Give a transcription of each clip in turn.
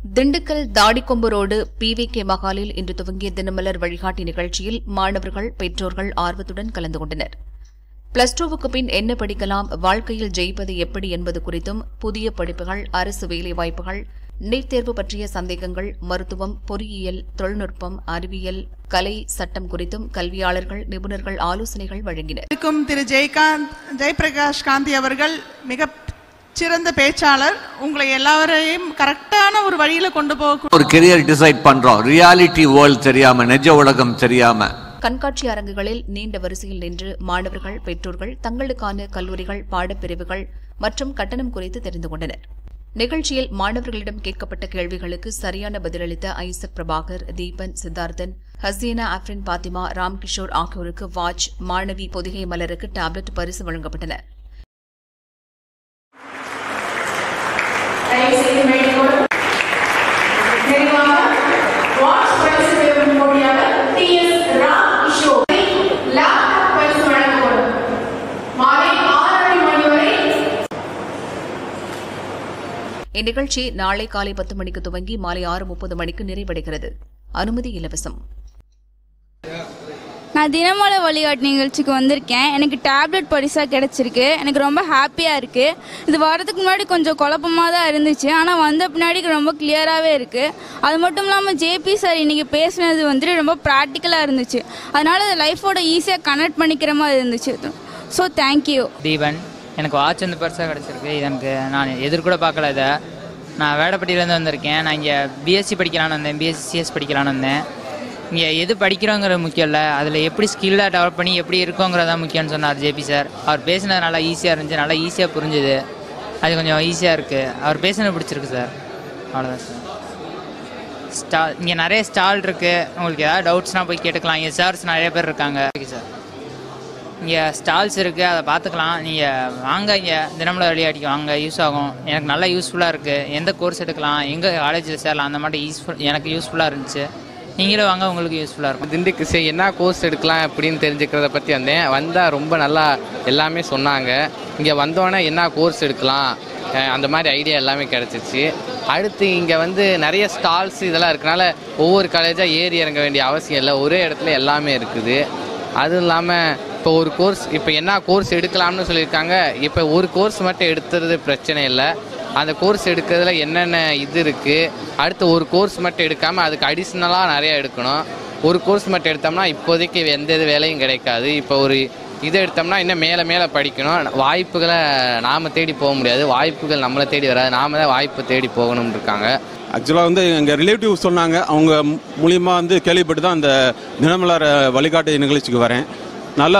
Dindigul Thadikombu road PVK மகாலில் இன்று துவங்கிய தினமலர் வழிகாட்டி நிகழ்ச்சியில் மாணவர்கள் பெற்றோர்கள் ஆர்வத்துடன் கலந்து கொண்டனர் பிளஸ் டூவுக்கு பின் என்ன படிக்கலாம் வாழ்க்கையில் ஜெயிப்பது எப்படி என்பது குறித்தும் புதிய படிப்புகள் அரசு வேலைவாய்ப்புகள் நீட் தேர்வு பற்றிய சந்தேகங்கள் மருத்துவம் பொறியியல் தொழில்நுட்பம் அறிவியல் கலை சட்டம் குறித்தும் கல்வியாளர்கள் நிபுணர்கள் ஆலோசனைகள் வழங்கினர் இருக்கும் திரு ஜெயகாந்த் ஜெயபிரகாஷ் காந்தி அவர்கள் மிக சிறந்த பேச்சாளர் உங்களை எல்லாரையும் கரெக்டான ஒரு வழியில கொண்டு போக ஒரு கெரியர் டிசைட் பண்றோம் ரியாலிட்டி வேர்ல்ட் தெரியாம நிஜ உலகம் தெரியாம கண்காட்சி அரங்குகளில் நீண்ட வரிசையில் நின்று மாணவர்கள் பெற்றோர்கள் தங்களுக்கான கல்லூரிகள் பாடப்பிரிவுகள் மற்றும் கட்டணம் குறித்து தெரிந்து கொண்டனர் நிகழ்ச்சியில் மாணவர்களிடம் கேட்கப்பட்ட கேள்விகளுக்கு சரியான பதிலளித்த ஐசக் பிரபாகர் தீபன் சித்தார்த்தன் ஹசீனா அப்ரின் பாத்திமா ராம்கிஷோர் ஆகியோருக்கு வாட்ச் மாணவி பொதிகை மலருக்கு டேப்லெட் பரிசு வழங்கப்பட்டன தயவுசெய்து வேண்டிக்கொள்ளும் நிறைவாக வாட்ச் பரிசு பெறும் போட்டியாளர் T S Ram Kishore laptop பரிசு வழங்கப்படும் மாலை ஆறரை மணி வரை இந்நிகழ்ச்சி நாளை காலை பத்து மணிக்கு துவங்கி மாலை ஆறு முப்பது மணிக்கு நிறைவடைகிறது அனுமதி இலவசம் நான் தினமலை வழிகாட்டு நிகழ்ச்சிக்கு வந்திருக்கேன் எனக்கு டேப்லெட் பரிசாக கிடச்சிருக்கு எனக்கு ரொம்ப ஹாப்பியாக இருக்குது இது வரதுக்கு முன்னாடி கொஞ்சம் குழப்பமாக தான் இருந்துச்சு ஆனால் வந்த பின்னாடி ரொம்ப கிளியராகவே இருக்குது அது மட்டும் இல்லாமல் ஜேபி சார் இன்றைக்கி பேசினது வந்துட்டு ரொம்ப ப்ராக்டிக்கலாக இருந்துச்சு அதனால் அது லைஃபோட ஈஸியாக கனெக்ட் பண்ணிக்கிற மாதிரி இருந்துச்சு ஸோ தேங்க்யூ தீபன் எனக்கு வாட்ச் வந்து பெருசாக கிடச்சிருக்கு இது எனக்கு நான் எதிர்கூட பார்க்கல இதை நான் வேடப்பட்டியிலேருந்து வந்திருக்கேன் நான் இங்கே பிஎஸ்சி படிக்கலான்னு வந்தேன் பிஎஸ்சி சிஎஸ் படிக்கலான்னு வந்தேன் இங்கே எது படிக்கிறோங்கிறது முக்கியம் இல்லை அதில் எப்படி ஸ்கில்லாக டெவலப் பண்ணி எப்படி இருக்கோங்கிறது தான் முக்கியம்னு சொன்னார் ஜேபி சார் அவர் பேசினது நல்லா ஈஸியாக இருந்துச்சு நல்லா ஈஸியாக புரிஞ்சுது அது கொஞ்சம் ஈஸியாக இருக்குது அவர் பேசினது பிடிச்சிருக்கு சார் அவ்வளோதான் சார் ஸ்டால் இங்கே நிறைய ஸ்டால் இருக்குது உங்களுக்கு ஏதாவது டவுட்ஸ்னால் போய் கேட்டுக்கலாம் இங்கே சார்ஸ் நிறைய பேர் இருக்காங்க ஓகே சார் இங்கே ஸ்டால்ஸ் இருக்குது அதை பார்த்துக்கலாம் நீங்கள் வாங்க இங்கே தினமலர் விளையாடிக்கு வாங்க யூஸ் ஆகும் எனக்கு நல்லா யூஸ்ஃபுல்லாக இருக்குது எந்த கோர்ஸ் எடுக்கலாம் எங்கே காலேஜில் சேரலாம் அந்த மாதிரி யூஸ்ஃபுல் எனக்கு யூஸ்ஃபுல்லாக இருந்துச்சு நீங்களும் வாங்க உங்களுக்கு யூஸ்ஃபுல்லாக இருக்கும் திண்டுக்கு சரி என்ன கோர்ஸ் எடுக்கலாம் அப்படின்னு தெரிஞ்சுக்கிறத பற்றி வந்தேன் வந்தால் ரொம்ப நல்லா எல்லாமே சொன்னாங்க இங்கே வந்தோடனே என்ன கோர்ஸ் எடுக்கலாம் அஹ் அந்த மாதிரி ஐடியா எல்லாமே கிடச்சிச்சு அடுத்து இங்கே வந்து நிறைய ஸ்டால்ஸ் இதெல்லாம் இருக்கனால ஒவ்வொரு காலேஜாக ஏறி இறங்க வேண்டிய அவசியம் இல்லை ஒரே இடத்துல எல்லாமே இருக்குது அதுவும் இல்லாமல் இப்போ ஒரு கோர்ஸ் இப்போ என்ன கோர்ஸ் எடுக்கலாம்னு சொல்லியிருக்காங்க இப்போ ஒரு கோர்ஸ் மட்டும் எடுத்துறது பிரச்சனை இல்லை அந்த கோர்ஸ் எடுக்கிறதுல என்னென்ன இது இருக்குது அடுத்து ஒரு கோர்ஸ் மட்டும் எடுக்காமல் அதுக்கு அடிஷ்னலாக நிறையா எடுக்கணும் ஒரு கோர்ஸ் மட்டும் எடுத்தோம்னா இப்போதைக்கு எந்த இது வேலையும் கிடைக்காது இப்போ ஒரு இது எடுத்தோம்னா இன்னும் மேலே மேலே படிக்கணும் வாய்ப்புகளை நாம் தேடி போக முடியாது வாய்ப்புகள் நம்மளை தேடி வராது நாம தான் வாய்ப்பு தேடி போகணும்னு இருக்காங்க ஆக்சுவலாக வந்து எங்கள் ரிலேட்டிவ் சொன்னாங்க அவங்க மூலியமாக வந்து கேள்விப்பட்டு தான் அந்த தினமலர் வழிகாட்டு நிகழ்ச்சிக்கு வரேன் நல்லா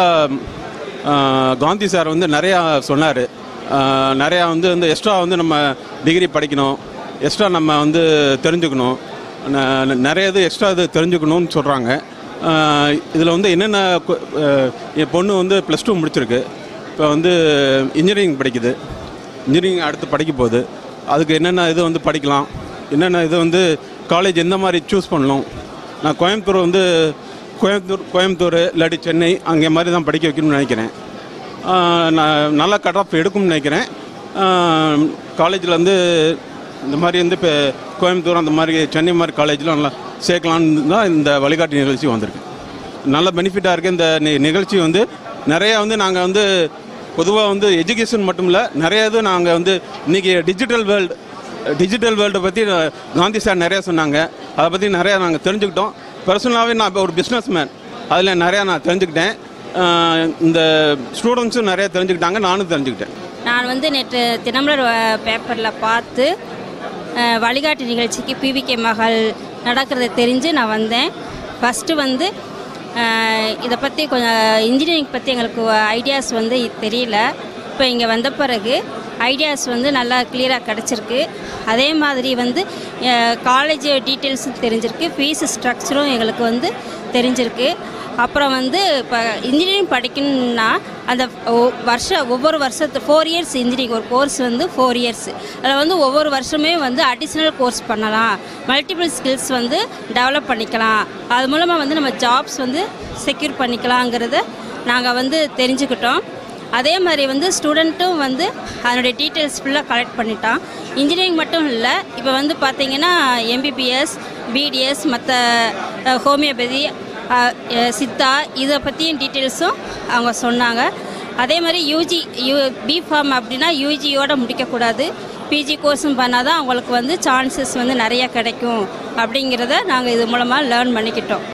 ஆஹ், காந்தி சார் வந்து நிறையா சொன்னார் நிறையா வந்து இந்த எக்ஸ்ட்ரா வந்து நம்ம டிகிரி படிக்கணும் எக்ஸ்ட்ரா நம்ம வந்து தெரிஞ்சுக்கணும் ந- நிறைய இது எக்ஸ்ட்ரா இது தெரிஞ்சுக்கணும்னு சொல்கிறாங்க இதில் வந்து என்னென்ன கு- ஆஹ், என் பொண்ணு வந்து ப்ளஸ் டூ முடிச்சிருக்கு இப்போ வந்து இன்ஜினியரிங் படிக்குது இன்ஜினியரிங் அடுத்து படிக்க போகுது அதுக்கு என்னென்ன இது வந்து படிக்கலாம் என்னென்ன இது வந்து காலேஜ் எந்த மாதிரி சூஸ் பண்ணணும் நான் கோயம்புத்தூர் வந்து கோயம்புத்தூர் கோயம்புத்தூர் இல்லாட்டி சென்னை அங்கே மாதிரி தான் படிக்க வைக்கணும்னு நினைக்கிறேன் ஆஹ் நான் நல்லா கட் ஆஃப் எடுக்கும்னு நினைக்கிறேன் காலேஜில் வந்து இந்த மாதிரி வந்து இப்போ கோயம்புத்தூர் அந்த மாதிரி சென்னை மாதிரி காலேஜில் நல்லா சேர்க்கலான்னு தான் இந்த வழிகாட்டி நிகழ்ச்சி வந்திருக்கு நல்ல பெனிஃபிட்டாக இருக்குது இந்த நி- நிகழ்ச்சி வந்து நிறைய வந்து நாங்கள் வந்து பொதுவாக வந்து எஜுகேஷன் மட்டும் இல்லை நிறைய இது நாங்கள் வந்து இன்றைக்கி டிஜிட்டல் வேர்ல்டு டிஜிட்டல் வேர்ல்டை பற்றி காந்தி சார் நிறையா சொன்னாங்க அதை பற்றி நிறையா நாங்கள் தெரிஞ்சுக்கிட்டோம் பர்சனலாகவே நான் இப்போ ஒரு பிஸ்னஸ் மேன் அதில் நிறையா நான் தெரிஞ்சுக்கிட்டேன் ஆஹ் இந்த ஸ்டூடெண்ட்ஸும் நிறையா தெரிஞ்சுக்கிட்டாங்க நானும் தெரிஞ்சுக்கிட்டேன் நான் வந்து நேற்று தினமலர் பேப்பரில் பார்த்து அஹ், வழிகாட்டு நிகழ்ச்சிக்கு பிவிகே மகள் நடக்கிறத தெரிஞ்சு நான் வந்தேன் ஃபஸ்ட்டு வந்து அஹ், இதை பற்றி கொஞ்சம் இன்ஜினியரிங் பற்றி எங்களுக்கு ஐடியாஸ் வந்து தெரியல இப்போ இங்கே வந்த பிறகு ஐடியாஸ் வந்து நல்லா கிளியராக கிடச்சிருக்கு அதே மாதிரி வந்து காலேஜ் டீட்டெயில்ஸும் தெரிஞ்சிருக்கு ஃபீஸ் ஸ்ட்ரக்சரும் எங்களுக்கு வந்து தெரிஞ்சிருக்கு அப்புறம் வந்து இப்போ இன்ஜினியரிங் படிக்கணும்னா அந்த ஒ- வருஷம் ஒவ்வொரு வருஷத்து ஃபோர் இயர்ஸ் இன்ஜினியரிங் ஒரு கோர்ஸ் வந்து ஃபோர் இயர்ஸ் அதில் வந்து ஒவ்வொரு வருஷமே வந்து அடிஷ்னல் கோர்ஸ் பண்ணலாம் மல்டிபிள் ஸ்கில்ஸ் வந்து டெவலப் பண்ணிக்கலாம் அது மூலமாக வந்து நம்ம ஜாப்ஸ் வந்து செக்யூர் பண்ணிக்கலாங்கிறத நாங்கள் வந்து தெரிஞ்சுக்கிட்டோம் அதே மாதிரி வந்து ஸ்டூடெண்ட்டும் வந்து அதனுடைய டீட்டெயில்ஸ் ஃபுல்லாக கலெக்ட் பண்ணிட்டான் இன்ஜினியரிங் மட்டும் இல்லை இப்போ வந்து பார்த்தீங்கன்னா எம்பிபிஎஸ் பிடிஎஸ் மற்ற ஹோமியோபதி அஹ், அஹ், சித்தா இதை பற்றியும் டீட்டெயில்ஸும் அவங்க சொன்னாங்க அதே மாதிரி யூஜி யூ பிஃபார்ம் அப்படின்னா யூஜியோட முடிக்கக்கூடாது பிஜி கோர்ஸும் பண்ணால் தான் அவங்களுக்கு வந்து சான்சஸ் வந்து நிறைய கிடைக்கும் அப்படிங்கிறத நாங்கள் இது மூலமாக லேர்ன் பண்ணிக்கிட்டோம்